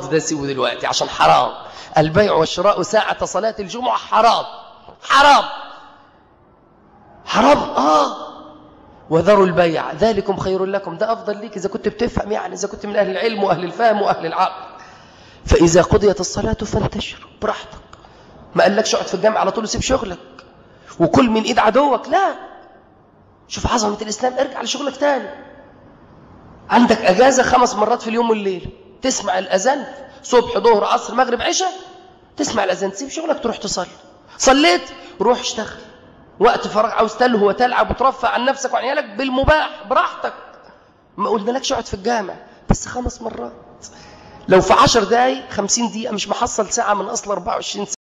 اللفظ ده سيبه دلوقتي عشان حرام البيع والشراء ساعة صلاة الجمعة حرام حرام حرام آه وذروا البيع ذلكم خير لكم ده أفضل ليك إذا كنت بتفهم يعني إذا كنت من أهل العلم وأهل الفهم وأهل العقل فإذا قضيت الصلاة فانتشر براحتك ما قالكش اقعد في الجامع على طول وسيب شغلك وكل من إيد عدوك لا شوف عظمة الإسلام ارجع لشغلك تاني عندك أجازة خمس مرات في اليوم والليل تسمع الأذان صبح ظهر عصر مغرب عشاء تسمع الأذان تسيب شغلك تروح تصلي صليت روح اشتغل وقت فراغ عاوز تلهو وتلعب وترفع عن نفسك وعن عيالك بالمباح براحتك ما قلنا لكش اقعد في الجامع بس خمس مرات لو في عشر دقايق خمسين دقيقة مش محصل ساعة من أصل 24 ساعة